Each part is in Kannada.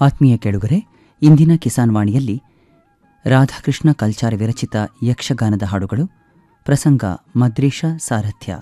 ಆತ್ಮೀಯ ಕೇಳುಗರೆ ಇಂದಿನ ಕಿಸಾನ್ ವಾಣಿಯಲ್ಲಿ ರಾಧಾಕೃಷ್ಣ ಕಲ್ಚಾರ ವಿರಚಿತ ಯಕ್ಷಗಾನದ ಹಾಡುಗಳು ಪ್ರಸಂಗ ಮದ್ರೀಶ ಸಾರಥ್ಯ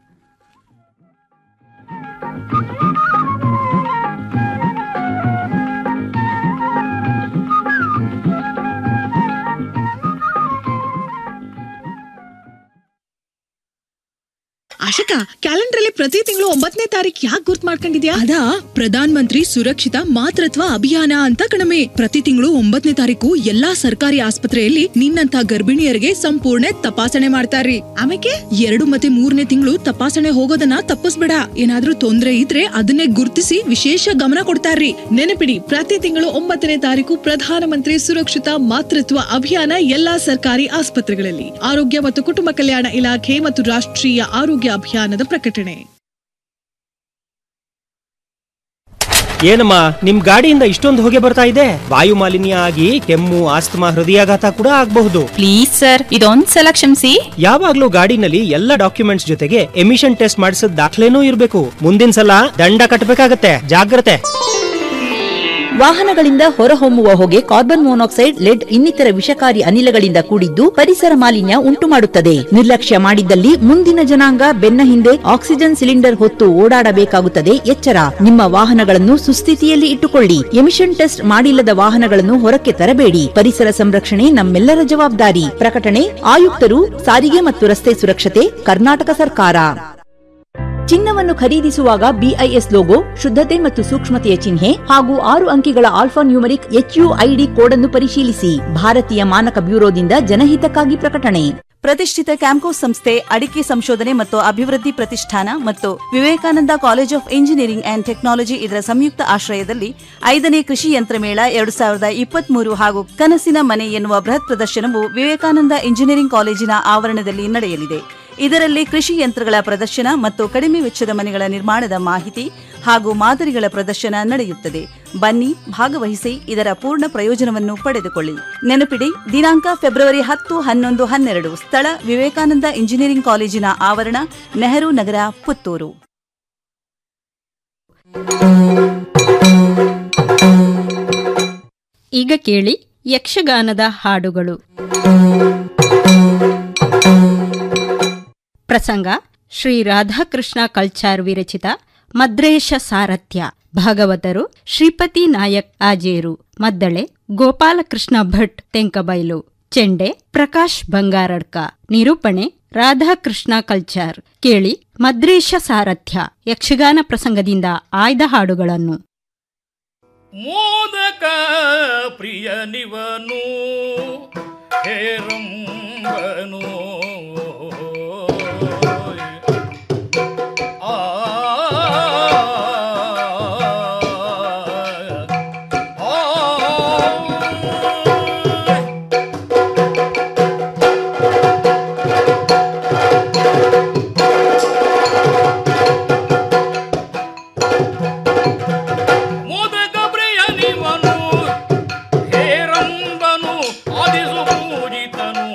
ಆಶಕ ಕ್ಯಾಲೆಂಡರ್ ಅಲ್ಲಿ ಪ್ರತಿ ತಿಂಗಳು ಒಂಬತ್ತನೇ ತಾರೀಕು ಯಾಕೆ ಗುರ್ತ್ ಮಾಡ್ಕೊಂಡಿದ್ಯಾ ಅದಾ ಪ್ರಧಾನ್ ಮಂತ್ರಿ ಸುರಕ್ಷಿತ ಮಾತೃತ್ವ ಅಭಿಯಾನ ಅಂತ ಕಣಮೆ ಪ್ರತಿ ತಿಂಗಳು ಒಂಬತ್ತನೇ ತಾರೀಕು ಎಲ್ಲಾ ಸರ್ಕಾರಿ ಆಸ್ಪತ್ರೆಯಲ್ಲಿ ನಿನ್ನಂತ ಗರ್ಭಿಣಿಯರಿಗೆ ಸಂಪೂರ್ಣ ತಪಾಸಣೆ ಮಾಡ್ತಾರ್ರಿ ಆಮೇಲೆ ಎರಡು ಮತ್ತೆ ಮೂರನೇ ತಿಂಗಳು ತಪಾಸಣೆ ಹೋಗೋದನ್ನ ತಪ್ಪಿಸ್ಬೇಡ ಏನಾದ್ರೂ ತೊಂದ್ರೆ ಇದ್ರೆ ಅದನ್ನೇ ಗುರ್ತಿಸಿ ವಿಶೇಷ ಗಮನ ಕೊಡ್ತಾರ್ರಿ ನೆನಪಿಡಿ ಪ್ರತಿ ತಿಂಗಳು ಒಂಬತ್ತನೇ ತಾರೀಕು ಪ್ರಧಾನಮಂತ್ರಿ ಸುರಕ್ಷಿತ ಮಾತೃತ್ವ ಅಭಿಯಾನ ಎಲ್ಲಾ ಸರ್ಕಾರಿ ಆಸ್ಪತ್ರೆಗಳಲ್ಲಿ ಆರೋಗ್ಯ ಮತ್ತು ಕುಟುಂಬ ಕಲ್ಯಾಣ ಇಲಾಖೆ ಮತ್ತು ರಾಷ್ಟ್ರೀಯ ಆರೋಗ್ಯ ಅಭಿಯಾನದ ಪ್ರಕಟಣೆ ಏನಮ್ಮ ನಿಮ್ ಗಾಡಿಯಿಂದ ಇಷ್ಟೊಂದು ಹೊಗೆ ಬರ್ತಾ ಇದೆ ವಾಯು ಮಾಲಿನ್ಯ ಆಗಿ ಕೆಮ್ಮು ಆಸ್ತಮಾ ಹೃದಯಾಘಾತ ಕೂಡ ಆಗಬಹುದು ಪ್ಲೀಸ್ ಸರ್ ಇದೊಂದ್ ಸಲ ಕ್ಷಮಿಸಿ ಯಾವಾಗ್ಲೂ ಗಾಡಿನಲ್ಲಿ ಎಲ್ಲ ಡಾಕ್ಯುಮೆಂಟ್ಸ್ ಜೊತೆಗೆ ಎಮಿಷನ್ ಟೆಸ್ಟ್ ಮಾಡಿಸಿದ ದಾಖಲೆನೂ ಇರಬೇಕು ಮುಂದಿನ ಸಲ ದಂಡ ಕಟ್ಟಬೇಕಾಗತ್ತೆ ಜಾಗ್ರತೆ ವಾಹನಗಳಿಂದ ಹೊರಹೊಮ್ಮುವ ಹೊಗೆ ಕಾರ್ಬನ್ ಮೊನಾಕ್ಸೈಡ್ ಲೆಡ್ ಇನ್ನಿತರ ವಿಷಕಾರಿ ಅನಿಲಗಳಿಂದ ಕೂಡಿದ್ದು ಪರಿಸರ ಮಾಲಿನ್ಯ ಉಂಟು ಮಾಡುತ್ತದೆ ನಿರ್ಲಕ್ಷ್ಯ ಮಾಡಿದ್ದಲ್ಲಿ ಮುಂದಿನ ಜನಾಂಗ ಬೆನ್ನ ಹಿಂದೆ ಆಕ್ಸಿಜನ್ ಸಿಲಿಂಡರ್ ಹೊತ್ತು ಓಡಾಡಬೇಕಾಗುತ್ತದೆ ಎಚ್ಚರ ನಿಮ್ಮ ವಾಹನಗಳನ್ನು ಸುಸ್ಥಿತಿಯಲ್ಲಿ ಇಟ್ಟುಕೊಳ್ಳಿ ಎಮಿಷನ್ ಟೆಸ್ಟ್ ಮಾಡಿಲ್ಲದ ವಾಹನಗಳನ್ನು ಹೊರಕ್ಕೆ ತರಬೇಡಿ ಪರಿಸರ ಸಂರಕ್ಷಣೆ ನಮ್ಮೆಲ್ಲರ ಜವಾಬ್ದಾರಿ ಪ್ರಕಟಣೆ ಆಯುಕ್ತರು ಸಾರಿಗೆ ಮತ್ತು ರಸ್ತೆ ಸುರಕ್ಷತೆ ಕರ್ನಾಟಕ ಸರ್ಕಾರ ಚಿನ್ನವನ್ನು ಖರೀದಿಸುವಾಗ ಬಿಐಎಸ್ ಲೋಗೋ ಶುದ್ಧತೆ ಮತ್ತು ಸೂಕ್ಷ್ಮತೆಯ ಚಿಹ್ನೆ ಹಾಗೂ ಆರು ಅಂಕಿಗಳ ಆಲ್ಫಾ ನ್ಯೂಮರಿಕ್ ಎಚ್ಯುಐಡಿ ಕೋಡ್ ಅನ್ನು ಪರಿಶೀಲಿಸಿ ಭಾರತೀಯ ಮಾನಕ ಬ್ಯೂರೋದಿಂದ ಜನಹಿತಕ್ಕಾಗಿ ಪ್ರಕಟಣೆ ಪ್ರತಿಷ್ಠಿತ ಕ್ಯಾಂಕೋಸ್ ಸಂಸ್ಥೆ ಅಡಿಕೆ ಸಂಶೋಧನೆ ಮತ್ತು ಅಭಿವೃದ್ಧಿ ಪ್ರತಿಷ್ಠಾನ ಮತ್ತು Vivekananda college of engineering and technology ಇದರ ಸಂಯುಕ್ತ ಆಶ್ರಯದಲ್ಲಿ ಐದನೇ ಕೃಷಿ ಯಂತ್ರ ಮೇಳ ಎರಡು ಸಾವಿರದ ಇಪ್ಪತ್ಮೂರು ಹಾಗೂ ಕನಸಿನ ಮನೆ ಎನ್ನುವ ಬೃಹತ್ ಪ್ರದರ್ಶನವು ವಿವೇಕಾನಂದ ಇಂಜಿನಿಯರಿಂಗ್ ಕಾಲೇಜಿನ ಆವರಣದಲ್ಲಿ ನಡೆಯಲಿದೆ ಇದರಲ್ಲಿ ಕೃಷಿ ಯಂತ್ರಗಳ ಪ್ರದರ್ಶನ ಮತ್ತು ಕಡಿಮೆ ವೆಚ್ಚದ ಮನೆಗಳ ನಿರ್ಮಾಣದ ಮಾಹಿತಿ ಹಾಗೂ ಮಾದರಿಗಳ ಪ್ರದರ್ಶನ ನಡೆಯುತ್ತದೆ ಬನ್ನಿ ಭಾಗವಹಿಸಿ ಇದರ ಪೂರ್ಣ ಪ್ರಯೋಜನವನ್ನು ಪಡೆದುಕೊಳ್ಳಿ ನೆನಪಿಡಿ ದಿನಾಂಕ ಫೆಬ್ರವರಿ ಹತ್ತು ಹನ್ನೊಂದು ಹನ್ನೆರಡು ಸ್ಥಳ ವಿವೇಕಾನಂದ ಇಂಜಿನಿಯರಿಂಗ್ ಕಾಲೇಜಿನ ಆವರಣ ನೆಹರು ನಗರ ಪುತ್ತೂರು ಈಗ ಕೇಳಿ ಯಕ್ಷಗಾನದ ಹಾಡುಗಳು ಪ್ರಸಂಗ ಶ್ರೀ ರಾಧಾಕೃಷ್ಣ ಕಲ್ಚಾರ್ ವಿರಚಿತ ಮದ್ರೇಶ ಸಾರಥ್ಯ ಭಾಗವತರು ಶ್ರೀಪತಿ ನಾಯಕ್ ಆಜೇರು ಮದ್ದಳೆ ಗೋಪಾಲಕೃಷ್ಣ ಭಟ್ ತೆಂಕಬೈಲು ಚೆಂಡೆ ಪ್ರಕಾಶ್ ಬಂಗಾರಡ್ಕ ನಿರೂಪಣೆ ರಾಧಾಕೃಷ್ಣ ಕಲ್ಚಾರ್ ಕೇಳಿ ಮದ್ರೇಶ ಸಾರಥ್ಯ ಯಕ್ಷಗಾನ ಪ್ರಸಂಗದಿಂದ ಆಯ್ದ ಹಾಡುಗಳನ್ನು ಮೋದಕ ಪ್ರಿಯನಿವನು ಹೇರಂಬನು ಆ ಮೋದಕ ಪ್ರಿಯನಿವನು ಹೇರಂಬನು ಆದಿಸು ಪೂಜಿತನು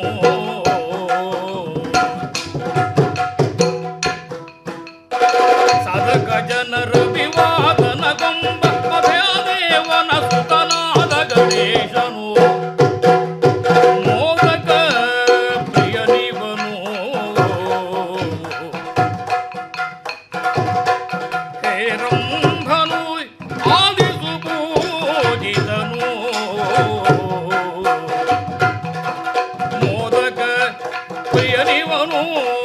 ಸದಕ ಜನರ ವಿವಾದನ ಗೊಂಬ ದೇವನ ಸುತನಾದ ಗಣೇಶನು ಮೋದಕ ಪ್ರಿಯನಿವನು ಹೇರಂಭನು ಆದಿಸು ಪೂಜಿತನು ಮೋದಕ ಪ್ರಿಯನಿವನು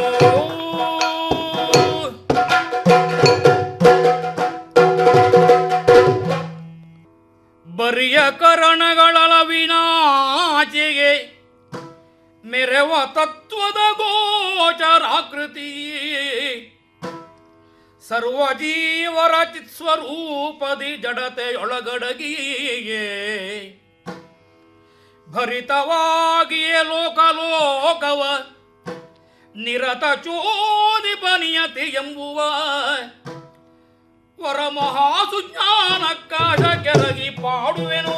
ಬರಿಯ ಕರಣಗಳವಿನಾಚೆಗೆ ಮೆರವ ತತ್ವದ ಗೋಚರಾಕೃತಿ ಸರ್ವಜೀವರ ಚಿತ್ಸ್ವರೂಪದಿ ಜಡತೆಯೊಳಗಡಗಿಯೇ ಭರಿತವಾಗಿಯೇ ಲೋಕಲೋಕವ ನಿರತ ಚೋದಿಪ ನಿಯತಿ ಎಂಬುವ ವರಮಹಾಸುಜ್ಞಾನಕ್ಕಾಶ ಕೆರಗಿ ಪಾಡುವೆನು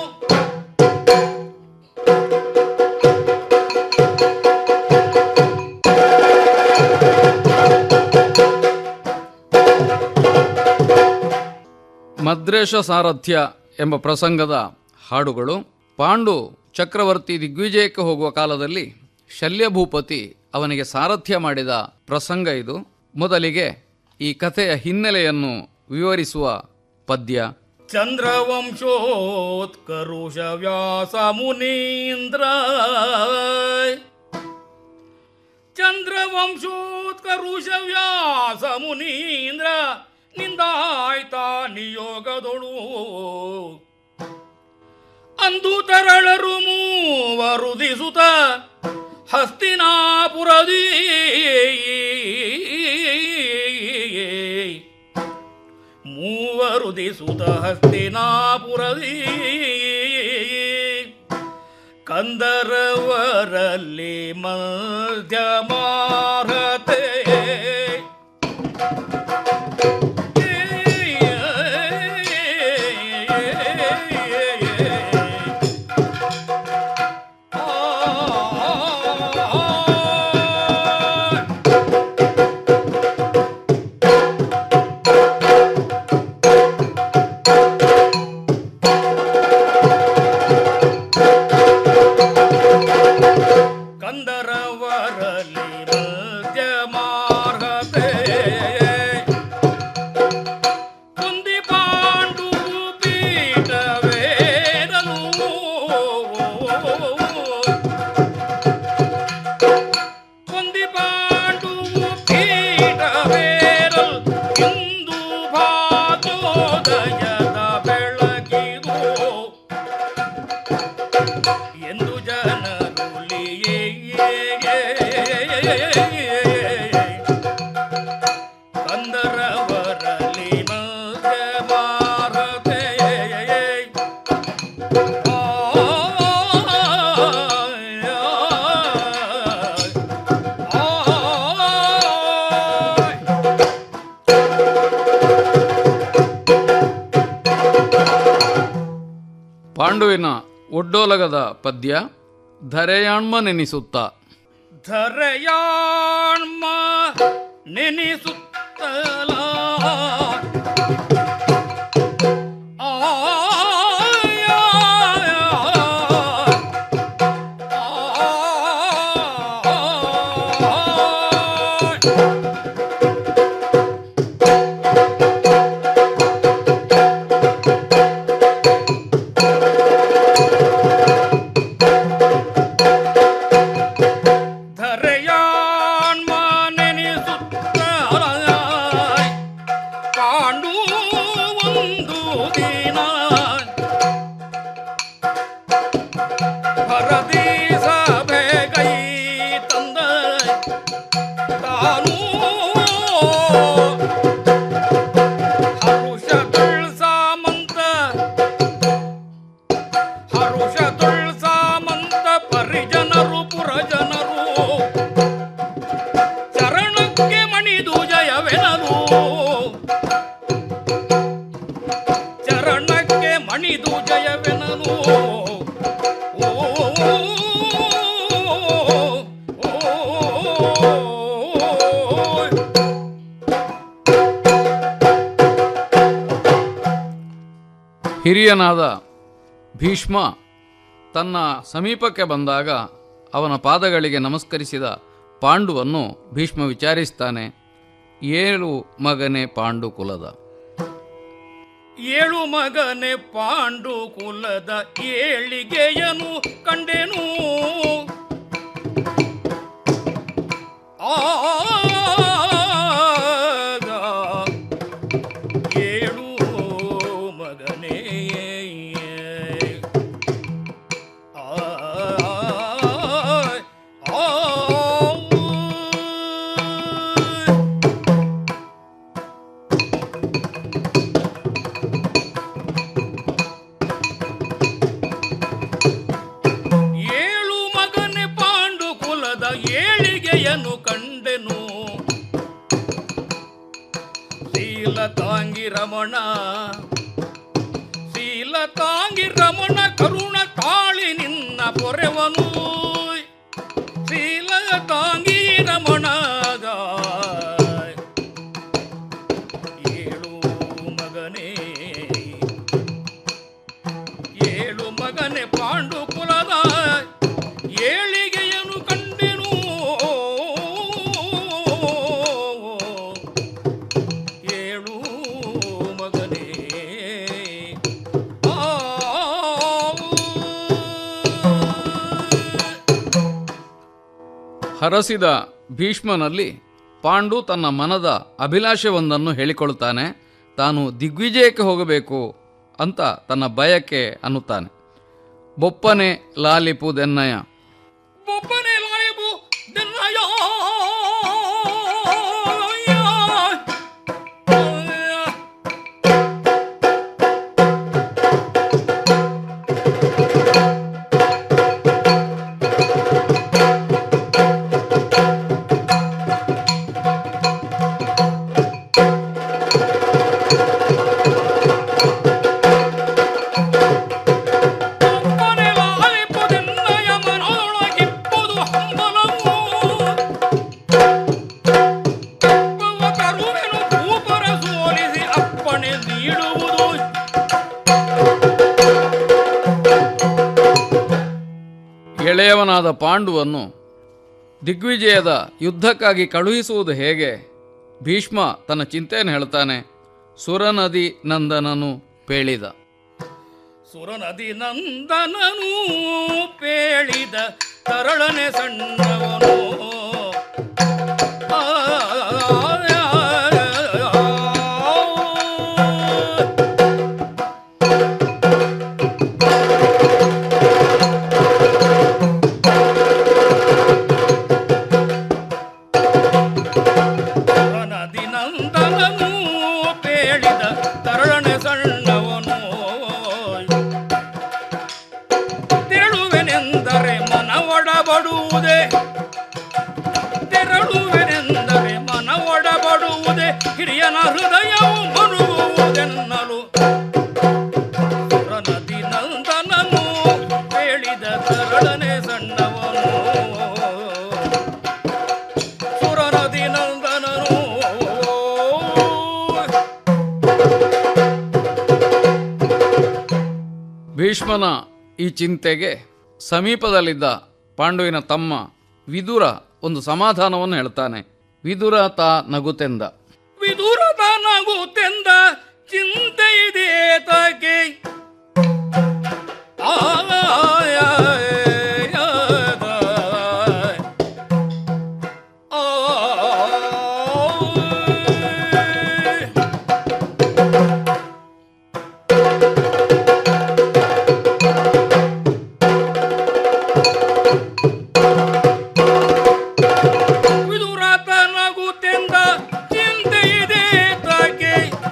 ಮದ್ರೇಶ ಸಾರಥ್ಯ ಎಂಬ ಪ್ರಸಂಗದ ಹಾಡುಗಳು ಪಾಂಡು ಚಕ್ರವರ್ತಿ ದಿಗ್ವಿಜಯಕ್ಕೆ ಹೋಗುವ ಕಾಲದಲ್ಲಿ ಶಲ್ಯಭೂಪತಿ ಅವನಿಗೆ ಸಾರಥ್ಯ ಮಾಡಿದ ಪ್ರಸಂಗ ಇದು ಮೊದಲಿಗೆ ಈ ಕಥೆಯ ಹಿನ್ನೆಲೆಯನ್ನು ವಿವರಿಸುವ ಪದ್ಯ ಚಂದ್ರವಂಶೋತ್ಕರುಷ ವ್ಯಾಸ ಮುನೀಂದ್ರ ಚಂದ್ರವಂಶೋತ್ಕರುಷ ವ್ಯಾಸ ಮುನೀಂದ್ರ ನಿಂದಾಯ್ತ ನಿಯೋಗದೊಳು ಅಂದು ತರಳರು ಮೂವರುದಿಸುತ್ತ ಹಸ್ತಿನಾಪುರದಿ ಮೂವರು ದಿಸುತ ಹಸ್ತಿನಾಪುರದಿ ಕಂದರವರಲ್ಲಿ ಮಧ್ಯಮಾರತೆ ಕಂದರವರಲ್ಲಿ ಮಧ್ಯಮಾರ್ಗತೆ ಕುಂದಿ ಪಾಂಡು ಪೀಠವೇರಲು ಕುಂದಿ ಪಾಂಡು ಪೀಠವೇರಲ್ ಇಂದು ಭಾಗೋದಯದ ಬೆಳಗಿದು ಎಂದು ಜನರುಲಿಯೇ ಕಂದರವರಲಿ ಮಧ್ಯ ಮಾರತೆ ಪಾಂಡುವಿನ ಒಡ್ಡೋಲಗದ ಪದ್ಯ ಧರೆಯಾಣ್ಮ ನೆನಿಸುತ್ತ ಧರೆಯಾಣ್ಮ ನೆನೆಸುತ್ತಲ ಧರೆಯಾಣ್ಮ ನೆನೆಸುತ್ತ ಪಾಂಡು ಒಂದು ದಿನ ಭರದಿ ಸಭೆ ಕೈ ತಂದ ತಾನು ಹರುಷ ತುಳ್ಸಾಮಂತ ಹರುಷ ತುಳ್ಸಾಮಂತ ಪರಿಜನರು ಪುರಜನರು ಚರಣಕ್ಕೆ ಮಣಿದು ಜಯವೆನಲು ಚರಣಕ್ಕೆ ಮಣಿದು ಜಯವೆನಲು ಓ, ಓ, ಓ, ಹಿರಿಯನಾದ ಭೀಷ್ಮ ತನ್ನ ಸಮೀಪಕ್ಕೆ ಬಂದಾಗ ಅವನ ಪಾದಗಳಿಗೆ ನಮಸ್ಕರಿಸಿದ ಪಾಂಡುವನ್ನು ಭೀಷ್ಮ ವಿಚಾರಿಸ್ತಾನೆ ಏಳು ಮಗನೇ ಪಾಂಡು ಕುಲದ ಏಳು ಮಗನೆ ಪಾಂಡು ಕುಲದ ಏಳಿಗೆಯನು ಕಂಡೆನು ಆಗ ಏಳು ಮಗನೇ ಆ ಆ ಏಳು ಮಗನೆ ಪಾಂಡು ಕುಲದ ಏಳಿಗೆಯನ್ನು ಕಂಡೆನು ಶೀಲ ತಾಂಗಿ ರಮಣ ಶೀಲ ತಾಂಗಿ ರಮಣ ಕರುಣ ತಾಳಿ ನಿನ್ನ ಪೊರೆವನು ಶೀಲ ತಾಂಗಿ ರಮಣಗ ಏಳು ಮಗನೇ ಹರಸಿದ ಭೀಷ್ಮನಲ್ಲಿ ಪಾಂಡು ತನ್ನ ಮನದ ಅಭಿಲಾಷೆಯೊಂದನ್ನು ಹೇಳಿಕೊಳ್ಳುತ್ತಾನೆ ತಾನು ದಿಗ್ವಿಜಯಕ್ಕೆ ಹೋಗಬೇಕು ಅಂತ ತನ್ನ ಬಯಕೆ ಅನ್ನುತ್ತಾನೆ ಬೊಪ್ಪನೆ ಲಾಲಿಪು ದೆನ್ನಯ ಒಬ್ಬನೇ ಲಾಯಬು ದೆನ್ನಯ ಒಬ್ಬನೇ ಲಾಯಬು ದೆನ್ನಯ ಮನದೊಳಗಿಪ್ಪುದು ಹಂಬಲವು ಒಬ್ಬವ ಕರುವೆನು ಭೂಪರ ಸೋಲಿಸಿ ಅಪ್ಪಣೆ ನೀಡುವುದು ಎಳೆಯವನಾದ ಪಾಂಡುವನ್ನು ದಿಗ್ವಿಜಯದ ಯುದ್ಧಕ್ಕಾಗಿ ಕಳುಹಿಸುವುದು ಹೇಗೆ ಭೀಷ್ಮ ತನ್ನ ಚಿಂತೆಯನ್ನು ಹೇಳ್ತಾನೆ ಸುರನದಿ ನಂದನನು ಪೇಳಿದ ಸುರನದಿ ನಂದನನು ಪೇಳಿದ ತರಳನೆ ಸಣ್ಣವನು ಆ, ಸುರನದಿ ನಂದನನು ಪೇಳಿದ ತರಳನೆ ಸಣ್ಣವನು ತೆರಳುವೆನೆಂದರೆ ಮನವೊಡಬಡುವುದೇ ತೆರಳುವೆನೆಂದರೆ ಮನವೊಡಬಡುವುದೇ ಹಿರಿಯನ ಹೃದಯವು ಮರುಗುವುದೆನ್ನಲು ಸುರನದಿ ನಂದನನು ಹೇಳಿದ ತರಳನೆ ಸಣ್ಣವನು ಸುರನದಿ ನಂದನನು ಭೀಷ್ಮನ ಈ ಚಿಂತೆಗೆ ಸಮೀಪದಲ್ಲಿದ್ದ ಪಾಂಡುವಿನ ತಮ್ಮ ವಿದುರ ಒಂದು ಸಮಾಧಾನವನ್ನು ಹೇಳ್ತಾನೆ ವಿದುರ ತಾ ನಗುತೆಂದ ವಿದುರದ ನಗುತ್ತೆಂದ ಚಿಂತೆ ಇದೆ ತಗೆ ವಿದುರಾತ ನಗುತ್ತೆಂದ ಚಿಂತೆ ಇದೆ ತಗೆ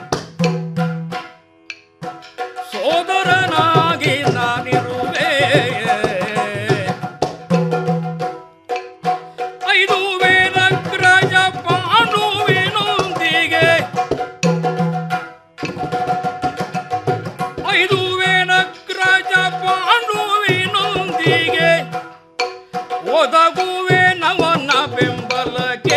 ಸೋದರನಾಗಿ ನಾನಿರುವೆ ಐದು ವೇದಗ್ರಜ ಪಾಂಡುವಿನೊಂದಿಗೆ ಐದು ವೇದಗ್ರಜ ಪಾಂಡುವಿನೊಂದಿಗೆ ಒದಗುವೆ ನವನ ಬೆಂಬಲಕ್ಕೆ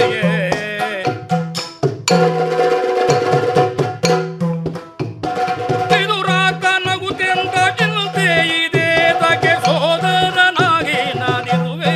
ವಿದುರಾತ ನಗುತ್ತೆಂದ ಚಿಂತೆ ಇದೆ ತಗೆ ಸೋದರನಾಗಿ ನಾನಿರುವೆ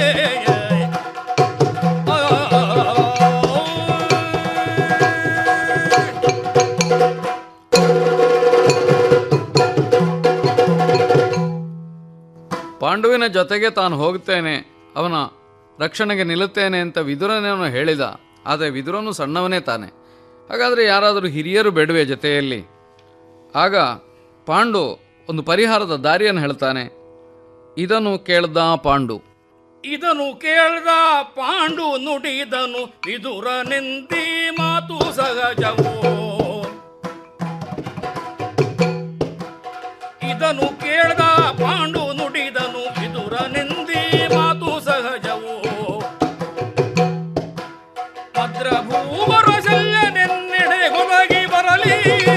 ಪಾಂಡುವಿನ ಜೊತೆಗೆ ತಾನು ಹೋಗುತ್ತೇನೆ ಅವನ ರಕ್ಷಣೆಗೆ ನಿಲ್ಲುತ್ತೇನೆ ಅಂತ ವಿದುರನೇನು ಹೇಳಿದ ಆದರೆ ವಿದುರನು ಸಣ್ಣವನೇ ತಾನೆ ಹಾಗಾದರೆ ಯಾರಾದರೂ ಹಿರಿಯರು ಬೇಡುವೆ ಜೊತೆಯಲ್ಲಿ ಆಗ ಪಾಂಡು ಒಂದು ಪರಿಹಾರದ ದಾರಿಯನ್ನು ಹೇಳ್ತಾನೆ ಇದನ್ನು ಕೇಳ್ದ ಪಾಂಡು ಇದನು ಕೇಳ್ದ ಪಾಂಡು ನುಡಿದನು ವಿದುರನೆಂದಿ ಮಾತು ಸಹಜವೋ ಇದನು ಕೇಳ್ದ ಪಾಂಡು ನುಡಿದನು ವಿದುರನೆಂದಿ ಮಾತು ಸಹಜವೋ ಭದ್ರ ಭೂವರ ಶಲ್ಯನೆನ್ನೆಡೆ ಹೊರಗಿ ಬರಲಿ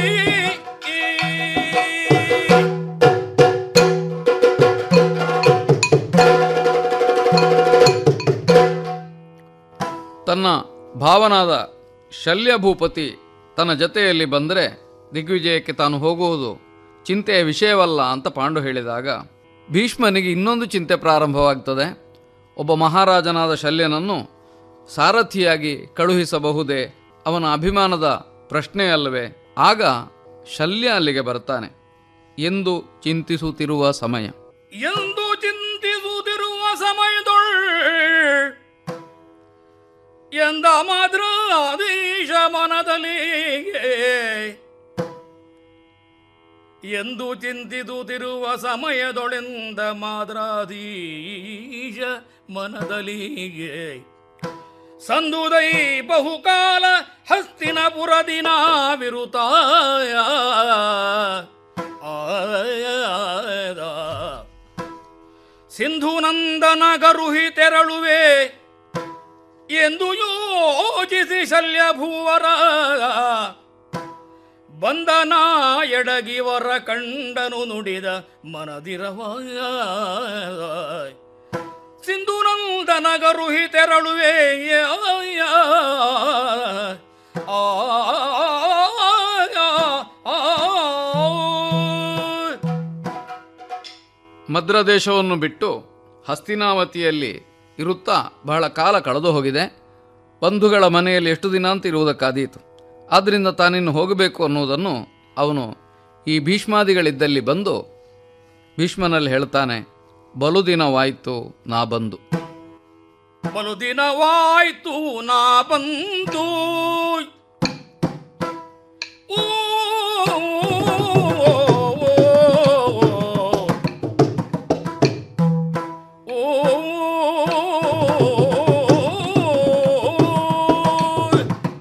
ತನ್ನ ಭಾವನಾದ ಶಲ್ಯ ಭೂಪತಿ ತನ್ನ ಜೊತೆಯಲ್ಲಿ ಬಂದರೆ ದಿಗ್ವಿಜಯಕ್ಕೆ ತಾನು ಹೋಗುವುದು ಚಿಂತೆಯ ವಿಷಯವಲ್ಲ ಅಂತ ಪಾಂಡು ಹೇಳಿದಾಗ ಭೀಷ್ಮನಿಗೆ ಇನ್ನೊಂದು ಚಿಂತೆ ಪ್ರಾರಂಭವಾಗ್ತದೆ ಒಬ್ಬ ಮಹಾರಾಜನಾದ ಶಲ್ಯನನ್ನು ಸಾರಥಿಯಾಗಿ ಕಳುಹಿಸಬಹುದೇ ಅವನ ಅಭಿಮಾನದ ಪ್ರಶ್ನೆಯಲ್ಲವೇ ಆಗ ಶಲ್ಯ ಅಲ್ಲಿಗೆ ಬರ್ತಾನೆ ಎಂದು ಚಿಂತಿಸುತ್ತಿರುವ ಸಮಯ ಎಂದು ಚಿಂತಿಸುತ್ತಿರುವ ಸಮಯದೊಳ್ ಎಂದ ಮಾತ್ರ ಆದೇಶ ಮನದಲ್ಲಿ ಎಂದು ಚಿಂತಿಸುತ್ತಿರುವ ಸಮಯದೊಳೆಂದ ಮಾದ್ರಾಧೀಶ ಮನದಲಿಗೆ ಸಂದುದೈ ಬಹುಕಾಲ ಹಸ್ತಿನಪುರದಿನ ವಿರುತಾಯ ಆಯದ ಸಿಂಧುನಂದನ ಗರುಹಿ ತೆರಳುವೆ ಎಂದು ಯೋಚಿಸಿ ಶಲ್ಯ ಭೂವರ ಬಂದನ ಎಡಗಿವರ ಕಂಡನು ನುಡಿದ ಮನದಿರವಾಯ ಸಿಂಧುನಂದನ ಗರುಹಿ ತೆರಳುವೆ ಆಯ, ಆಯ, ಆಯ. ಮದ್ರ ದೇಶವನ್ನು ಬಿಟ್ಟು ಹಸ್ತಿನಾವತಿಯಲ್ಲಿ ಇರುತ್ತಾ ಬಹಳ ಕಾಲ ಕಳೆದು ಹೋಗಿದೆ ಬಂಧುಗಳ ಮನೆಯಲ್ಲಿ ಎಷ್ಟು ದಿನ ಅಂತ ಇರುವುದಕ್ಕಾದೀತು ಆದ್ದರಿಂದ ತಾನಿನ್ನು ಹೋಗಬೇಕು ಅನ್ನುವುದನ್ನು ಅವನು ಈ ಭೀಷ್ಮಾದಿಗಳಿದ್ದಲ್ಲಿ ಬಂದು ಭೀಷ್ಮನಲ್ಲಿ ಹೇಳ್ತಾನೆ ಬಲು ದಿನವಾಯಿತು ನಾ ಬಂದು ಬಲು ದಿನವಾಯ್ತು ನಾ ಬಂದು ಓ, ಓ, ಓ,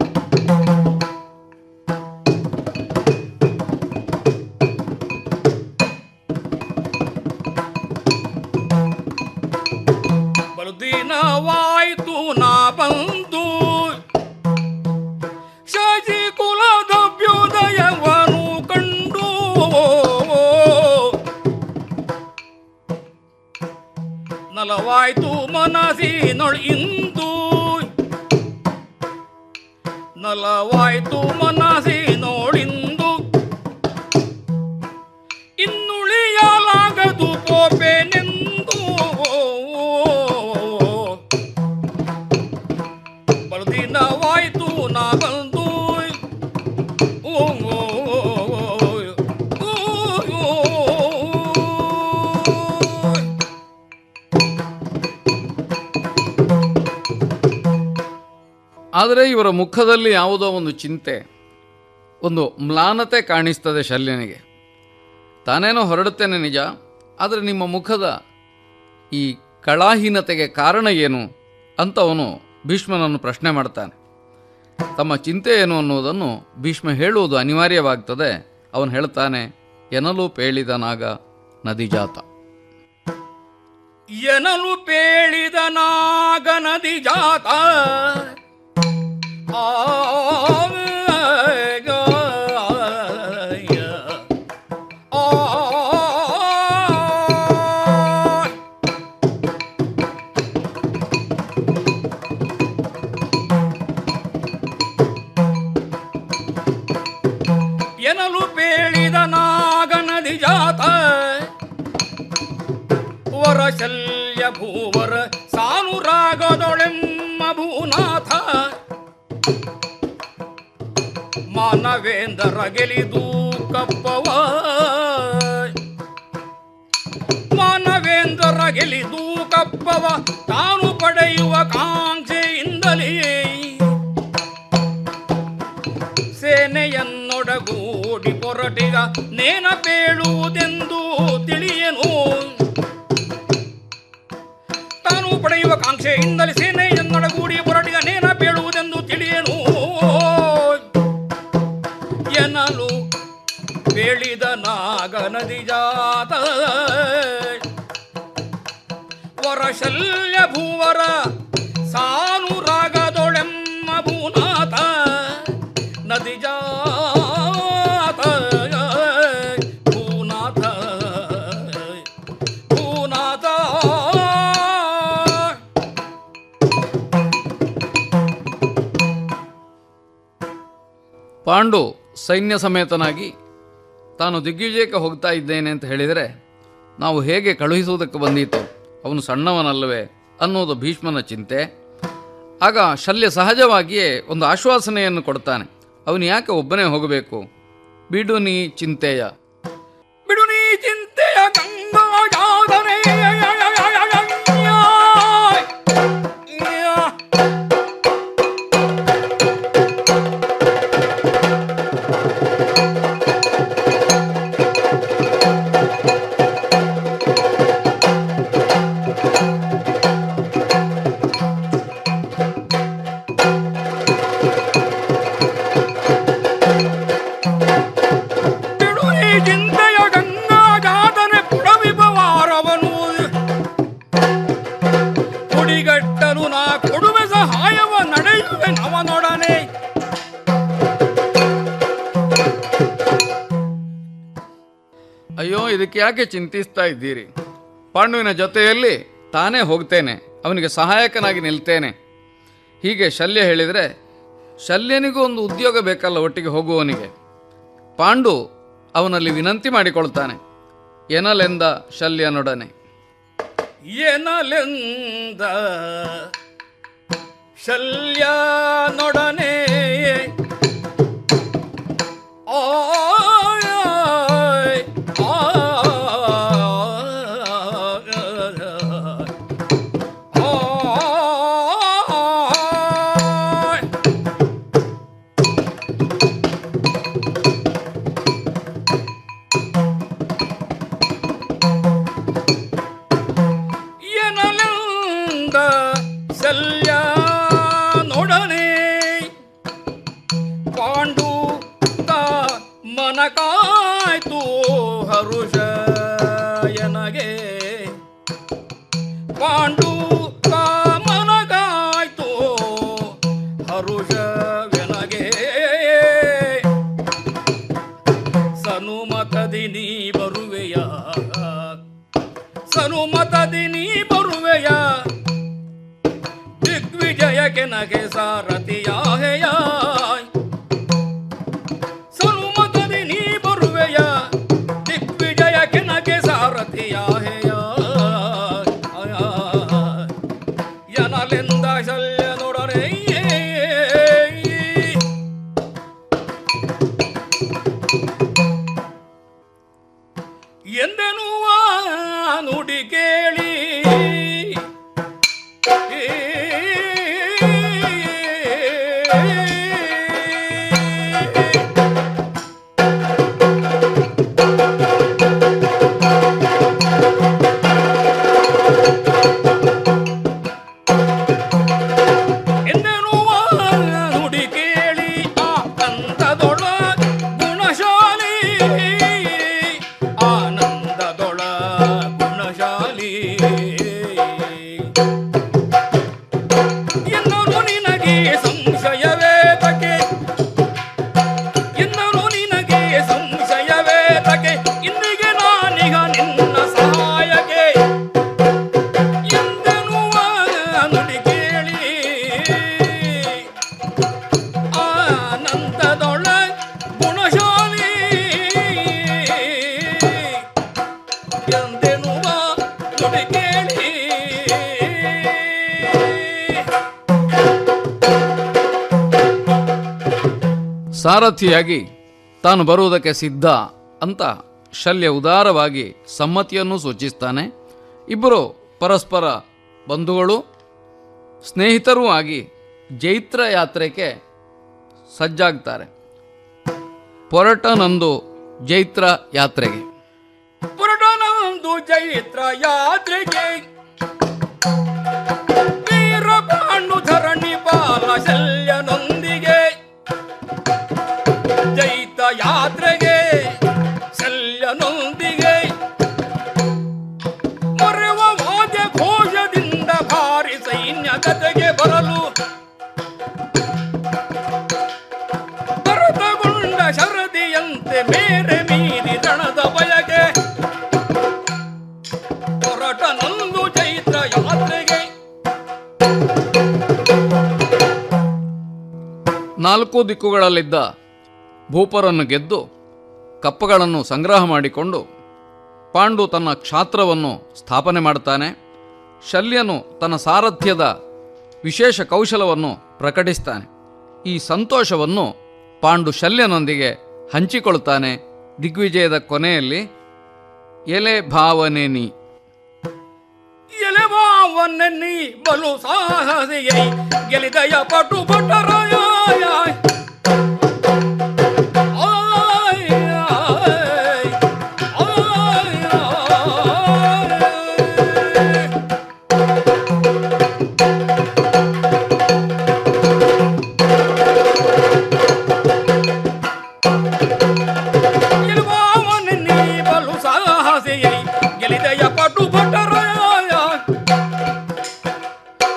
ಬಲು ದಿನವಾಯ್ತು ನಾ ಬಂದು ಶಶಿ ಕುಲದಭ್ಯುದಯವನ್ನು ಕಂಡು ನಲವಾಯ್ತು ಮನಸ್ಸಿನೊಳಿಂದು ನಲವಾಯ್ತು ಮನಸ್ಸಿನೊಳಿಂದು ಇನ್ನುಳಿಯಲಾಗದು ಕೋಪೆನೆಂದು ಬಲು ದಿನವಾಯ್ತು ನಾ ಬಂದು ಓ, ಓ, ಓ, ಓ, ಓ. ಆದರೆ ಇವರ ಮುಖದಲ್ಲಿ ಯಾವುದೋ ಒಂದು ಚಿಂತೆ ಒಂದು ಮ್ಲಾನತೆ ಕಾಣಿಸ್ತದೆ ಶಲ್ಯನಿಗೆ ತಾನೇನೋ ಹೊರಡುತ್ತೇನೆ ನಿಜ ಆದರೆ ನಿಮ್ಮ ಮುಖದ ಈ ಕಳಾಹೀನತೆಗೆ ಕಾರಣ ಏನು ಅಂತ ಅವನು ಭೀಷ್ಮನನ್ನು ಪ್ರಶ್ನೆ ಮಾಡ್ತಾನೆ ತಮ್ಮ ಚಿಂತೆ ಏನು ಅನ್ನುವುದನ್ನು ಭೀಷ್ಮ ಹೇಳುವುದು ಅನಿವಾರ್ಯವಾಗ್ತದೆ ಅವನು ಹೇಳ್ತಾನೆ ಎನಲು ಪೇಳಿದನಾಗ ನದಿಜಾತ ಎನಲು ಪೇಳಿದ ನಾಗನದಿ ಜಾತ ಎನಲು ಪೇಳಿದ ನಾಗನದಿ ಜಾತ ವರ ಶಲ್ಯ ಭೂವರ ಸಾನುರಾಗದೊಳೆಮ್ಮ ಭೂನಾಥ ಮಾನವೇಂದ್ರ ಗೆಲಿದು ಕಪ್ಪವ ಮಾನವೇಂದ್ರ ಗೆಲಿದು ಕಪ್ಪವ ತಾನು ಪಡೆಯುವ ಕಾಂಕ್ಷೆಯಿಂದಲೇ ಸೇನೆಯನ್ನೊಡಗೂಡಿ ಪೊರಟಿಗ ನೇನಪೇಳುವುದೆಂದು ತಿಳಿಯನು ತಾನು ಪಡೆಯುವ ಕಾಂಕ್ಷೆಯಿಂದಲೇ ಸೇನೆಯನ್ನೊಡಗೂಡಿ ಪೊರಟಿಗ ನೇನಪೇಳುವುದೆಂದು ತಿಳಿಯನು ಎನ್ನಲು ಬೇಳಿದ ನಾಗ ನದಿ ಜಾತ ವರಶಲ್ಯ ಭೂವರ ಸಾನುರಾಗದೊಳೆಮ್ಮ ಭೂನಾಥ ನದಿ ಜಾತ ಭೂನಾಥ ಭೂನಾಥ ಪಾಂಡು ಸೈನ್ಯ ಸಮೇತನಾಗಿ ತಾನು ದಿಗ್ವಿಜಯಕ್ಕೆ ಹೋಗ್ತಾ ಇದ್ದೇನೆ ಅಂತ ಹೇಳಿದರೆ ನಾವು ಹೇಗೆ ಕಳುಹಿಸುವುದಕ್ಕೆ ಬಂದೀತು ಅವನು ಸಣ್ಣವನಲ್ಲವೇ ಅನ್ನೋದು ಭೀಷ್ಮನ ಚಿಂತೆ ಆಗ ಶಲ್ಯ ಸಹಜವಾಗಿಯೇ ಒಂದು ಆಶ್ವಾಸನೆಯನ್ನು ಕೊಡ್ತಾನೆ ಅವನು ಯಾಕೆ ಒಬ್ಬನೇ ಹೋಗಬೇಕು ಬಿಡು ನೀ ಚಿಂತೆಯ ಬಿಡು ನೀ ಚಿಂತೆಯ ಗಂಗಾ ಜಾಗರೆ ನುಡಿಗಟ್ಟಲು ನಾ ಕೊಡುವೆ ಸಹಾಯವ ನಡೆಯುವೆ ನವನೊಡನೆ ಅಯ್ಯೋ ಇದಕ್ಕೆ ಯಾಕೆ ಚಿಂತಿಸ್ತಾ ಇದ್ದೀರಿ ಪಾಂಡುವಿನ ಜೊತೆಯಲ್ಲಿ ತಾನೇ ಹೋಗ್ತೇನೆ ಅವನಿಗೆ ಸಹಾಯಕನಾಗಿ ನಿಲ್ತೇನೆ ಹೀಗೆ ಶಲ್ಯ ಹೇಳಿದರೆ ಶಲ್ಯನಿಗೂ ಒಂದು ಉದ್ಯೋಗ ಬೇಕಲ್ಲ ಒಟ್ಟಿಗೆ ಹೋಗುವವನಿಗೆ ಪಾಂಡು ಅವನಲ್ಲಿ ವಿನಂತಿ ಮಾಡಿಕೊಳ್ತಾನೆ ಎನಲೆಂದ ಶಲ್ಯನೊಡನೆ ಎನಲೆಂದ ಶಲ್ಯನೊಡನೆ ಆಯ್ ಆಯ್ ಆಯ್ ಎನಲೆಂದ ಶಲ್ಯನೊಡನೆ ಪಾಂಡು ತ ಮನ ಕಾಯ್ತು ಹರುಷ ಎನಗೆ ಪಾಂಡು ತ ಮನ ಕಾಯ್ತು ಹರುಷವೆನಗೆ ಸನುಮತದಿ ನೀ ಬರುವೆಯ ಸನುಮತದಿ ನೀ ಬರುವೆಯ ದಿಗ್ವಿಜಯಕ್ಕೆ ನಗೆ ಸಾರಥಿಯ ಹೆಯ ಸನುಮತದಿ ನೀ ಬರುವೆಯ ದಿಗ್ವಿಜಯಕ್ಕೆ ನಗೆ ಸಾರಥಿಯ ಹೆಯ ಎನಲೆಂದ ಶಲ್ಯನೊಡನೆ ಎಂದೆನುವ ನುಡಿ ಕೇಳಿ ಎಂದೆನುವ ನುಡಿ ಕೇಳಿ ಆ ಕಂದದೊಳ ಗುಣಶಾಲಿ ಆನಂದದೊಳ ಗುಣಶಾಲಿ ಎನ್ನರು ನಿನಗೆ ಸಂಶಯವೇ ತಕೆ ಎನ್ನರು ನಿನಗೆ ಸಂಶಯವೇ ತಕೆ ಇಂದಿಗೆ ನಾನೀಗ ನಿನ್ನ ಸಹಾಯಕ್ಕೆ ಎಂದೆನುವ ನುಡಿ ಕೇಳಿ ಆನಂದದೊಳ ಗುಣಶಾಲಿ ಎಂದೆನುವ ನುಡಿ ಕೇಳಿ ಸಾರಥಿಯಾಗಿ ತಾನು ಬರುವುದಕ್ಕೆ ಸಿದ್ಧ ಅಂತ ಶಲ್ಯ ಉದಾರವಾಗಿ ಸಮ್ಮತಿಯನ್ನು ಸೂಚಿಸ್ತಾನೆ ಇಬ್ಬರು ಪರಸ್ಪರ ಬಂಧುಗಳು ಸ್ನೇಹಿತರೂ ಆಗಿ ಜೈತ್ರ ಯಾತ್ರೆಗೆ ಸಜ್ಜಾಗ್ತಾರೆ ಪೊರಟನಂದು ಜೈತ್ರ ಯಾತ್ರೆಗೆ ಪುರಟನಂದು ಚೈತ್ರ ಯಾತ್ರೆಗೆ ವೀರ ಪಾಂಡು ಧರಣಿ ಬಾಲ ಶಲ್ಯನೊಂದಿಗೆ ಜೈತ ಯಾತ್ರೆಗೆ ಶಲ್ಯನೊಂದಿಗೆ ಮರೆವ ವಾದ್ಯ ಘೋಷದಿಂದ ಭಾರಿ ಸೈನ್ಯ ಕತೆಗೆ ಬರಲು ಭರತಗೊಂಡ ಶರದಿಯಂತೆ ಮೇರೆ ಮೀರಿ ರಣದ ಬಯಗೆ ಹೊರಟನಂದು ಚೈತ್ರ ಯಾತ್ರೆಗೆ ನಾಲ್ಕು ದಿಕ್ಕುಗಳಲ್ಲಿದ್ದ ಭೂಪರನ್ನು ಗೆದ್ದು ಕಪ್ಪಗಳನ್ನು ಸಂಗ್ರಹ ಮಾಡಿಕೊಂಡು ಪಾಂಡು ತನ್ನ ಕ್ಷಾತ್ರವನ್ನು ಸ್ಥಾಪನೆ ಮಾಡ್ತಾನೆ ಶಲ್ಯನು ತನ್ನ ಸಾರಥ್ಯದ ವಿಶೇಷ ಕೌಶಲವನ್ನು ಪ್ರಕಟಿಸ್ತಾನೆ ಈ ಸಂತೋಷವನ್ನು ಪಾಂಡು ಶಲ್ಯನೊಂದಿಗೆ ಹಂಚಿಕೊಳ್ತಾನೆ ದಿಗ್ವಿಜಯದ ಕೊನೆಯಲ್ಲಿ ಎಲೆ ಭಾವನೆ ನೀ ಎಲೆವಾವನ್ನೆನ್ನಿ ಬಲು ಸಾಹಸಿಯೈ ಗೆಲಿದಯ ಪಟು ಪಟರಾಯ ಎಲೆವಾವನ್ನೆನ್ನಿ ಬಲು ಸಾಹಸಿಯೈ ಗೆಲಿದಯ ಪಟು ಪಟರಾಯ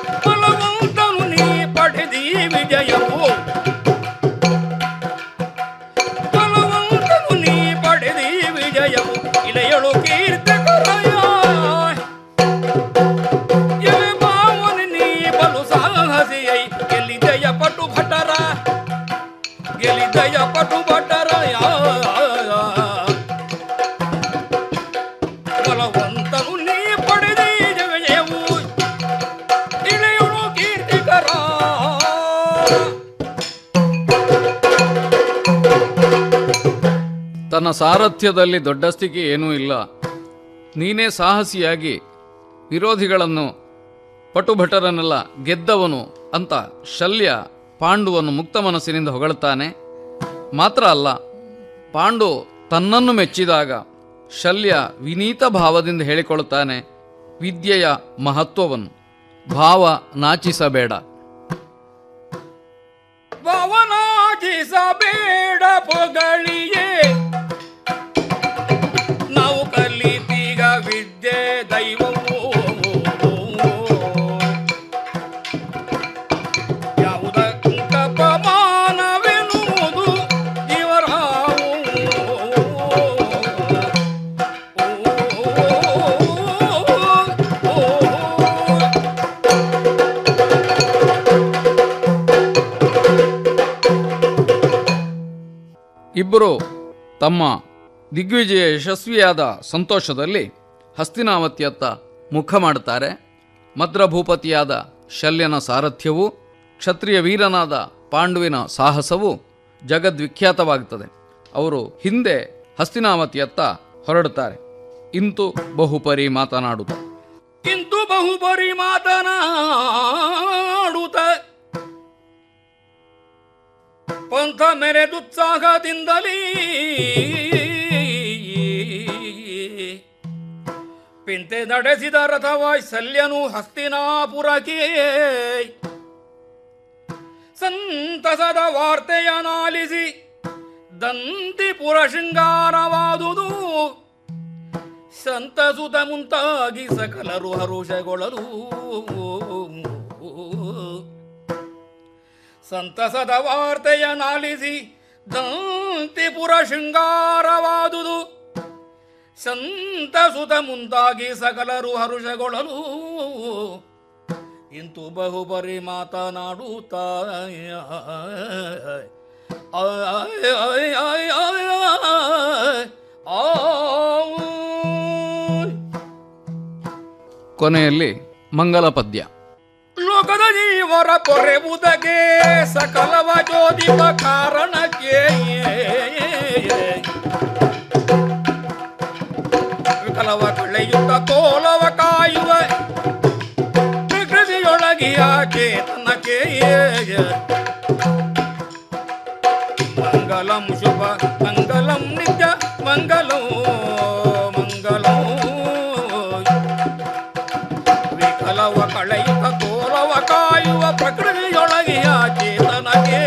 ತನ್ನ ಸಾರಥ್ಯದಲ್ಲಿ ದೊಡ್ಡಸ್ತಿಕೆ ಏನೂ ಇಲ್ಲ ನೀನೇ ಸಾಹಸಿಯಾಗಿ ವಿರೋಧಿಗಳನ್ನು ಪಟುಭಟರನ್ನೆಲ್ಲ ಗೆದ್ದವನು ಅಂತ ಶಲ್ಯ ಪಾಂಡುವನ್ನು ಮುಕ್ತ ಮನಸ್ಸಿನಿಂದ ಹೊಗಳುತ್ತಾನೆ ಮಾತ್ರ ಅಲ್ಲ ಪಾಂಡು ತನ್ನನ್ನು ಮೆಚ್ಚಿದಾಗ ಶಲ್ಯ ವಿನೀತ ಭಾವದಿಂದ ಹೇಳಿಕೊಳ್ಳುತ್ತಾನೆ ವಿದ್ಯೆಯ ಮಹತ್ವವನ್ನು ಭಾವ ನಾಚಿಸಬೇಡ ಭವನಾಜಿಸಬೇಡ ಪೊಗಳಿಯೇ ನಾವು ಕಲಿತೀಗ ವಿದ್ಯೆ ದೈವವು ಯಾವುದಕ್ಕಿಂತ ಪ್ರಮಾಣವೆನ್ನುವುದು ಇವರಾವು ಇಬ್ಬರು ತಮ್ಮ ದಿಗ್ವಿಜಯ ಯಶಸ್ವಿಯಾದ ಸಂತೋಷದಲ್ಲಿ ಹಸ್ತಿನಾವತಿಯತ್ತ ಮುಖ ಮಾಡುತ್ತಾರೆ ಮದ್ರಭೂಪತಿಯಾದ ಶಲ್ಯನ ಸಾರಥ್ಯವು ಕ್ಷತ್ರಿಯ ವೀರನಾದ ಪಾಂಡುವಿನ ಸಾಹಸವು ಜಗದ್ವಿಖ್ಯಾತವಾಗುತ್ತದೆ ಅವರು ಹಿಂದೆ ಹಸ್ತಿನಾವತಿಯತ್ತ ಹೊರಡುತ್ತಾರೆ ಇಂತು ಬಹುಪರಿ ಮಾತನಾಡುತ್ತ ಇಂದು ಬಹುಬರಿ ಮಾತನಾಡುತ್ತ ಪಂಥ ಮೆರೆದುತ್ಸಾಹದಿಂದಲೇ ಪಿಂತೆ ನಡೆಸಿದ ರಥವಾಯ್ಸಲ್ಯನು ಹಸ್ತಿನಾಪುರಕ್ಕೆ ಸಂತಸದ ವಾರ್ತೆಯನಾಲಿಸಿ ದಂತಿಪುರ ಶೃಂಗಾರವಾದುದು ಸಂತಸುತ ಮುಂತಾಗಿ ಸಕಲರು ಹರುಷಗೊಳ್ಳಲು ಸಂತಸದ ವಾರ್ತೆಯ ನಾಲಿಸಿ ದಂತಿಪುರ ಶೃಂಗಾರವಾದುದು ಸಂತಸುತ ಮುಂತಾಗಿ ಸಕಲರು ಹರುಷಗೊಳ್ಳಲು ಇಂತು ಬಹುಬರಿ ಮಾತನಾಡುತ್ತಾ ಆಯ್ ಆಯ್ ಆಯ್ ಆಯ್ ಆಯ್ ಆಯ್ ಕೊನೆಯಲ್ಲಿ ಮಂಗಲ ಪದ್ಯ ಲೋಕದ ಜೀವರ ಪೊರೆಬುದಗೆ ಸಕಲವ ಜೋದಿಪ ಕಾರಣಕ್ಕೆ ವಿಕಲವ ಕಳೆಯುತ್ತ ತೋಲವ ಕಾಯುವ ಪ್ರಕೃತಿಯೊಳಗಿಯ ಚೇತನಕ್ಕೆ ಮಂಗಲಂ ಶುಭ ಮಂಗಲಂ ನಿತ್ಯ ಮಂಗಲೋ ಮಂಗಲೋ ವಿಕಲವ ಕಳೆಯುತ್ತ ತೋಲವ ಕಾಯುವ ಪ್ರಕೃತಿಯೊಳಗಿಯ ಚೇತನಕ್ಕೆ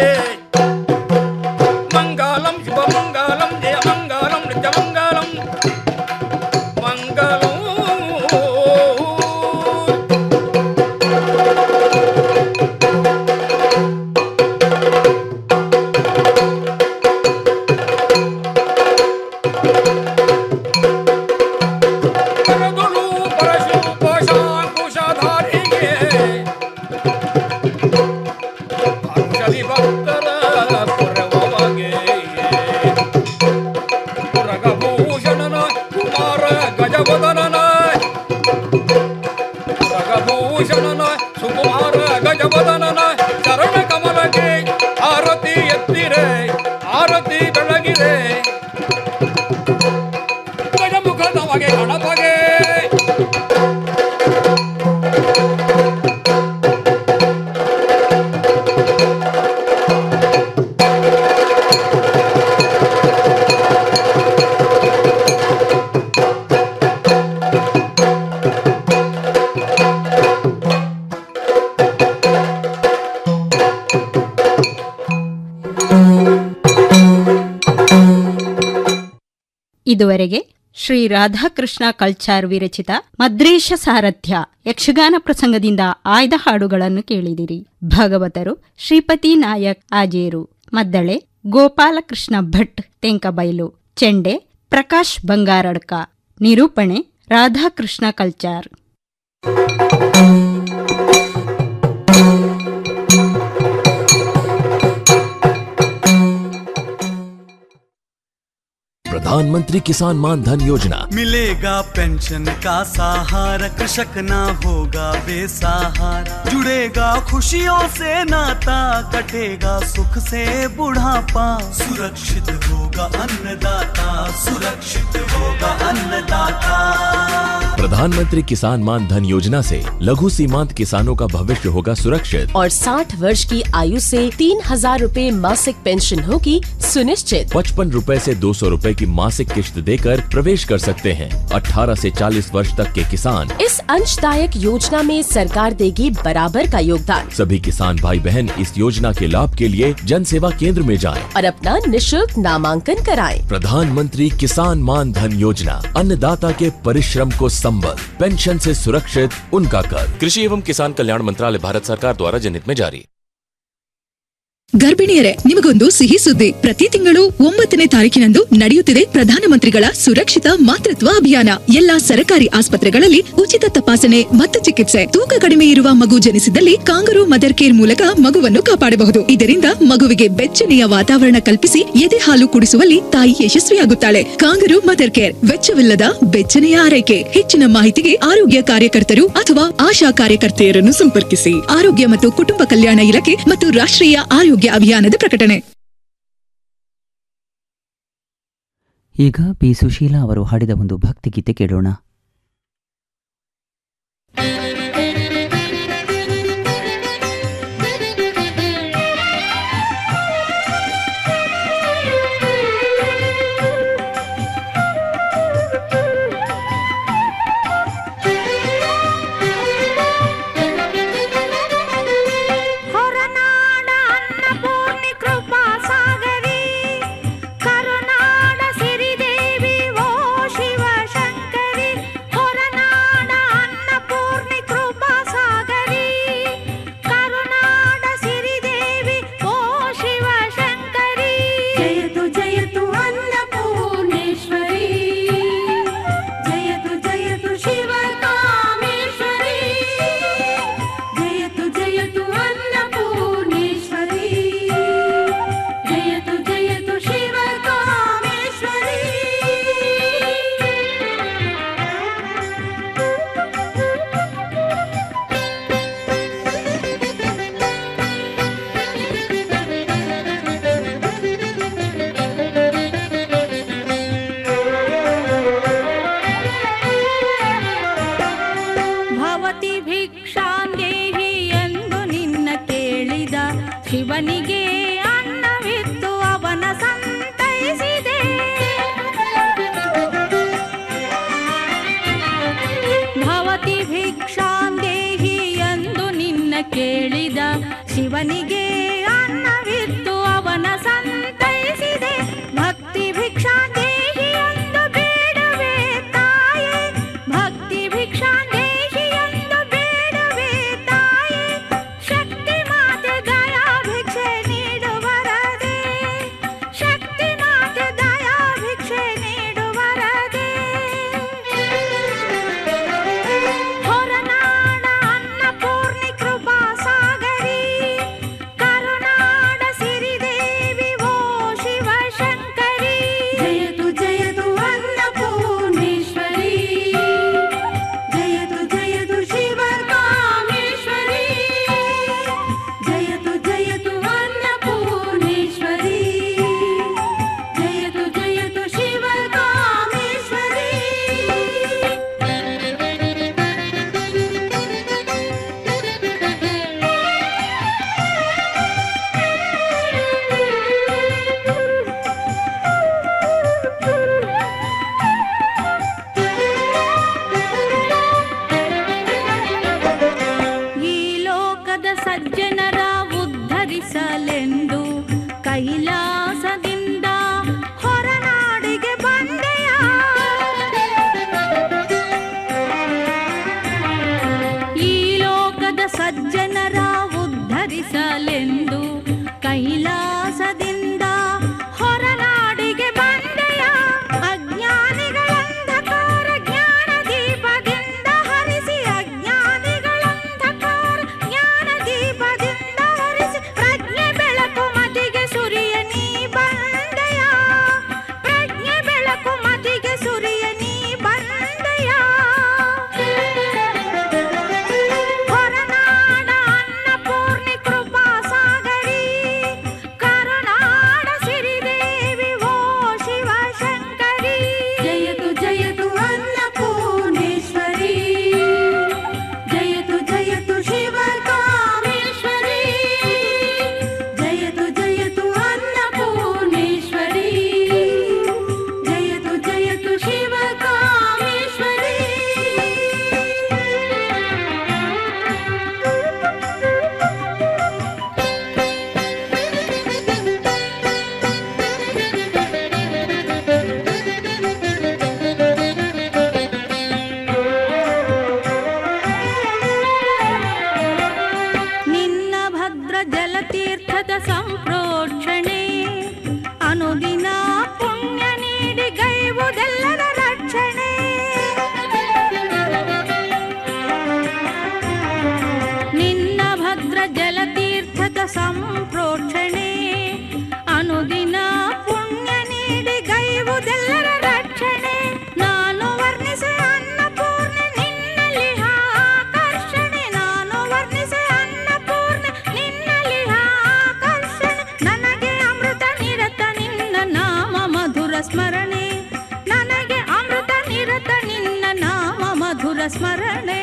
ಮಂಗಲಂ ಶುಭ ಮಂಗಲಂ ಜಯ ಮಂಗಲಂ ನಿತ್ಯ ಮಂಗಲಂ ಮಂಗಲೋ ಪರದೊಳು ಪರಶು ಕೋಶಾಂಕುಶಧಾರಿಗೆ ಔಷಧಿ ಭಕ್ತರ ಪುರವಗೆ ಪುರಗಭೂಷಣನ ಕುಮಾರ ಗಜವದನನ ಪುರಗಭೂಷಣನ ಸುಕುಮಾರ ಗಜವದನನ ಚರಣ ಕಮಲಕ್ಕೆ ಆರತಿ ಎತ್ತಿರೆ ಆರತಿ ಬೆಳಗಿದೆ ಗಜಮುಖದವಗೆ ಗಣಪಗೆ ಇದುವರೆಗೆ ಶ್ರೀ ರಾಧಾಕೃಷ್ಣ ಕಲ್ಚಾರ್ ವಿರಚಿತ ಮದ್ರೇಶ ಸಾರಥ್ಯ ಯಕ್ಷಗಾನ ಪ್ರಸಂಗದಿಂದ ಆಯ್ದ ಹಾಡುಗಳನ್ನು ಕೇಳಿದಿರಿ ಭಾಗವತರು ಶ್ರೀಪತಿ ನಾಯಕ್ ಆಜೇರು ಮದ್ದಳೆ ಗೋಪಾಲಕೃಷ್ಣ ಭಟ್ ತೆಂಕಬೈಲು ಚೆಂಡೆ ಪ್ರಕಾಶ್ ಬಂಗಾರಡ್ಕ ನಿರೂಪಣೆ ರಾಧಾಕೃಷ್ಣ ಕಲ್ಚಾರ್ प्रधान प्रधानमंत्री किसान मान धन योजना मिलेगा पेंशन का सहारा कृषक ना होगा बेसहारा जुड़ेगा खुशियों से नाता कटेगा सुख से बुढ़ापा सुरक्षित होगा अन्नदाता सुरक्षित होगा अन्नदाता प्रधानमंत्री किसान मान धन योजना से लघु सीमांत किसानों का भविष्य होगा सुरक्षित और 60 वर्ष की आयु से तीन हजार रूपए मासिक पेंशन होगी सुनिश्चित पचपन रूपए ऐसी दो सौ रूपए की मासिक किश्त देकर प्रवेश कर सकते हैं 18 से 40 वर्ष तक के किसान इस अंशदायक योजना में सरकार देगी बराबर का योगदान सभी किसान भाई बहन इस योजना के लाभ के लिए जन सेवा केंद्र में जाएं। और अपना निशुल्क नामांकन कराएं। प्रधानमंत्री किसान मान धन योजना अन्नदाता के परिश्रम को संबल पेंशन से सुरक्षित उनका कर कृषि एवं किसान कल्याण मंत्रालय भारत सरकार द्वारा जनहित में जारी ಗರ್ಭಿಣಿಯರೇ ನಿಮಗೊಂದು ಸಿಹಿ ಸುದ್ದಿ ಪ್ರತಿ ತಿಂಗಳು ಒಂಬತ್ತನೇ ತಾರೀಕಿನಂದು ನಡೆಯುತ್ತಿದೆ ಪ್ರಧಾನಮಂತ್ರಿಗಳ ಸುರಕ್ಷಿತ ಮಾತೃತ್ವ ಅಭಿಯಾನ ಎಲ್ಲಾ ಸರಕಾರಿ ಆಸ್ಪತ್ರೆಗಳಲ್ಲಿ ಉಚಿತ ತಪಾಸಣೆ ಮತ್ತು ಚಿಕಿತ್ಸೆ ತೂಕ ಕಡಿಮೆ ಇರುವ ಮಗು ಜನಿಸಿದಲ್ಲಿ ಕಾಂಗರು ಮದರ್ ಕೇರ್ ಮೂಲಕ ಮಗುವನ್ನು ಕಾಪಾಡಬಹುದು ಇದರಿಂದ ಮಗುವಿಗೆ ಬೆಚ್ಚನೆಯ ವಾತಾವರಣ ಕಲ್ಪಿಸಿ ಎದೆ ಹಾಲು ಕುಡಿಸುವಲ್ಲಿ ತಾಯಿ ಯಶಸ್ವಿಯಾಗುತ್ತಾಳೆ ಕಾಂಗರು ಮದರ್ ಕೇರ್ ವೆಚ್ಚವಿಲ್ಲದ ಬೆಚ್ಚನೆಯ ಆರೈಕೆ ಹೆಚ್ಚಿನ ಮಾಹಿತಿಗೆ ಆರೋಗ್ಯ ಕಾರ್ಯಕರ್ತರು ಅಥವಾ ಆಶಾ ಕಾರ್ಯಕರ್ತೆಯರನ್ನು ಸಂಪರ್ಕಿಸಿ ಆರೋಗ್ಯ ಮತ್ತು ಕುಟುಂಬ ಕಲ್ಯಾಣ ಇಲಾಖೆ ಮತ್ತು ರಾಷ್ಟ್ರೀಯ ಆರೋಗ್ಯ ಅಭಿಯಾನದ ಪ್ರಕಟಣೆ ಈಗ ಪಿ ಸುಶೀಲಾ ಅವರು ಹಾಡಿದ ಒಂದು ಭಕ್ತಿಗೀತೆ ಕೇಳೋಣ ಹೊರನಾಡ ಅನ್ನಪೂರ್ಣಿ ಕೃಪಾ ಸಾಗರಿ ಕರುನಾಡ ಸಿರಿದೇವಿ ಓ ಶಿವಶಂಕರಿ ಹೊರನಾಡ ಅನ್ನಪೂರ್ಣಿ ಕೃಪಾ ಸಾಗರಿ ಕರುನಾಡ ಸಿರಿದೇವಿ ಓ ಶಿವಶಂಕರಿ ಜಯತು ಜಯತು ಅನ್ನಪೂರ್ಣೇಶ್ವರಿ ಜಯತು ಜಯತು ಶಿವ ಕಾಮೇಶ್ವರಿ ಜಯತು ಜಯತು ಅನ್ನಪೂರ್ಣೇಶ್ವರಿ ಜಯತು ಜಯತು ಶಿವ ಕಾಮೇಶ್ವರಿ ಭವತಿ ಭಿಕ್ಷಾಂದೇಹಿ ಎಂದು ನಿನ್ನ ಕೇಳಿದ ಶಿವನಿಗೆ ಅನ್ನವಿತ್ತು ಅವನ ಸಂತೈಸಿದೆ ಭವತಿ ಭಿಕ್ಷಾಂದೇಹಿ ಎಂದು ನಿನ್ನ ಕೇಳಿದ ಶಿವನಿಗೆ ಅನ್ನವಿತ್ತು ಅವನ ಸಂತೈಸಿದೆ ಭಕ್ತಿ ಭಿಕ್ಷಾಂದೇಹಿ ಎಂದು ಬೇಡವೇ ತಾಯೇ ಭಕ್ತಿ ಭಿಕ್ಷಾಂದೇಹಿ ಎಂದು ಬೇಡವೇ ತಾಯೇ ಶಕ್ತಿ ಮಾತೆ ದಯಾ ಭಿಕ್ಷೆ ನೀಡುವರದೆ ಶಕ್ತಿ ಮಾತೆ ದಯಾ ಭಿಕ್ಷೆ ನೀಡುವರದೆ ಹೊರನಾಡ ಅನ್ನಪೂರ್ಣಿ ಕೃಪಾ ಸಾಗರಿ ಕರುನಾಡ ಸಿರಿದೇವಿ ಓ ಶಿವಶಂಕರಿ ಜಯತು ಜಯತು ಅನ್ನಪೂರ್ಣೇಶ್ವರಿ ಜಯತು ಜಯತು ಶಿವ ಕಾಮೇಶ್ವರಿ ಜಯತು ಜಯತು ಅನ್ನಪೂರ್ಣೇಶ್ವರಿ ಜಯತು ಜಯತು ಶಿವ ಕಾಮೇಶ್ವರಿ ಈ ಲೋಕದ ಸಜ್ಜನರ ಉದ್ಧರಿಸಲೆಂದು ಕೈಲಾಸದಿಂದ ಹೊರನಾಡಿಗೆ ಬಂದೆಯ ಈ ಲೋಕದ ಸಜ್ಜನರ ಉದ್ಧರಿಸಲೆಂದು ಕೈಲಾಸದಿಂದ ಹೊರನಾಡಿಗೆ ಬಂದೆಯ ಅಜ್ಞಾನಿಗಳಂಧಕಾರ ಜ್ಞಾನ ದೀಪದಿಂದ ಹರಿಸಿ ಅಜ್ಞಾನಿಗಳಂಧಕಾರ ಜ್ಞಾನ ದೀಪದಿಂದ ಹರಿಸಿ ಪ್ರಜ್ಞೆ ಬೆಳಕು ಮತಿಗೆ ಸುರಿಯ ನೀ ಬಂದೆಯ ಪ್ರಜ್ಞೆ ಬೆಳಕು ತುಂಗಭದ್ರ ಜಲತೀರ್ಥದ ಸಂಪ್ರೋಕ್ಷಣೆ ಅನುದಿನ ಪುಣ್ಯ ನೀಡಿ ಗೈವುದೆಲ್ಲರ ರಕ್ಷಣೆ ನಾನು ವರ್ಣಿಸೆ ಅನ್ನಪೂರ್ಣೆ ನಿನ್ನಲ್ಲಿ ಆಕರ್ಷಣೆ ನಾನು ವರ್ಣಿಸೆ ಅನ್ನಪೂರ್ಣೆ ನಿನ್ನಲ್ಲಿ ಆಕರ್ಷಣೆ ನನಗೆ ಅಮೃತ ನಿರತ ನಿನ್ನ ನಾಮ ಮಧುರ ಸ್ಮರಣೆ ನನಗೆ ಅಮೃತ ನಿರತ ನಿನ್ನ ನಾಮ ಮಧುರ ಸ್ಮರಣೆ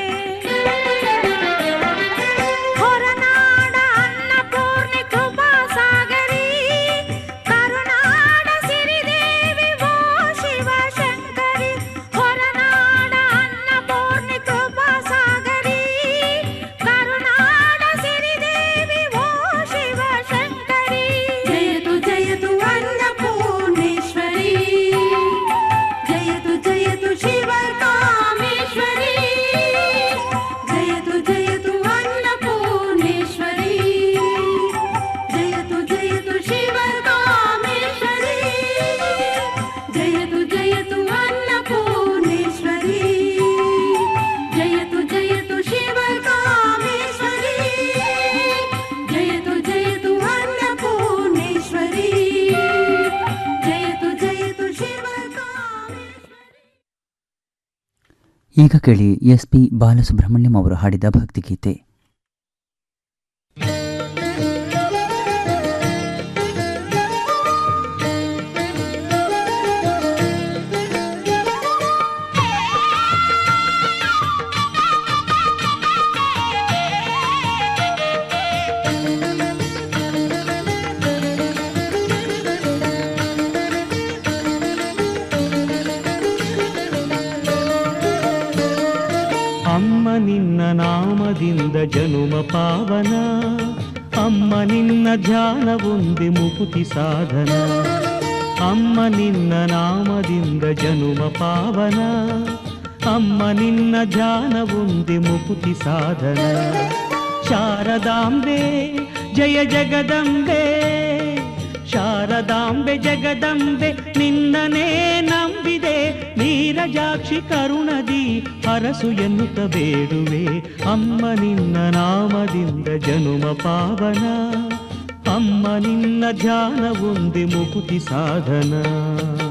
ಹೊರನಾಡ ಅನ್ನಪೂರ್ಣೆ ಕೃಪಾ ಸಾಗರಿ ಕರುನಾಡ ಸಿರಿದೇವಿ ಓ ಶಿವ ಶಂಕರಿ ಹೊರನಾಡ ಅನ್ನಪೂರ್ಣೆ ಕೃಪಾ ಸಾಗರಿ ಕರುನಾಡ ಸಿರಿದೇವಿ ಓ ಶಿವ ಶಂಕರಿ ಜಯತು ಜಯತು ಅನ್ನಪೂರ್ಣೇಶ್ವರಿ ಜಯತು ಜಯತು ಶಿವ ಕಾಮೇಶ್ವರಿ ಜಯತು ಜಯತು ಅನ್ನಪೂರ್ಣೇಶ್ವರಿ ಜಯತು ಜಯತು ಶಿವ ಕಾಮೇಶ್ವರಿ ಜಯತು ಜಯತು ಅನ್ನಪೂರ್ಣೇಶ್ವರಿ ಜಯತು ಜಯತು ಶಿವ ಕಾಮೇಶ್ವರಿ ಜಯತು ಜಯತು ಅನ್ನಪೂರ್ಣೇಶ್ವರಿ ಜಯತು ಜಯತು ಶಿವ ಈಗ ಕೇಳಿ ಎಸ್ ಪಿ ಬಾಲಸುಬ್ರಹ್ಮಣ್ಯಂ ಅವರು ಹಾಡಿದ ಭಕ್ತಿಗೀತೆ ಅಮ್ಮ ನಿನ್ನ ನಾಮದಿಂದ ಜನುಮ ಪಾವನ ಅಮ್ಮ ನಿನ್ನ ಧ್ಯಾನವೊಂದೆ ಮುಕುತಿ ಸಾಧನ ಅಮ್ಮ ನಿನ್ನ ನಾಮದಿಂದ ಜನುಮ ಪಾವನ ಅಮ್ಮ ನಿನ್ನ ಧ್ಯಾನವೊಂದೆ ಮುಕುತಿ ಸಾಧನ ಶಾರದಾಂಬೆ ಜಯ ಜಗದಂಬೆ ಶಾರದಾಂಬೆ ಜಗದಂಬೆ ನಿನ್ನನೇ ನಂಬಿದೆ ನೀರಜಾಕ್ಷಿ ಕರುಣದಿ ಹರಸು ಎನ್ನುತ್ತ ಬೇಡುವೆ ಅಮ್ಮ ನಿನ್ನ ನಾಮದಿಂದ ಜನುಮ ಪಾವನ ಅಮ್ಮ ನಿನ್ನ ಧ್ಯಾನ ಒಂದೆ ಮುಕುತಿ ಸಾಧನ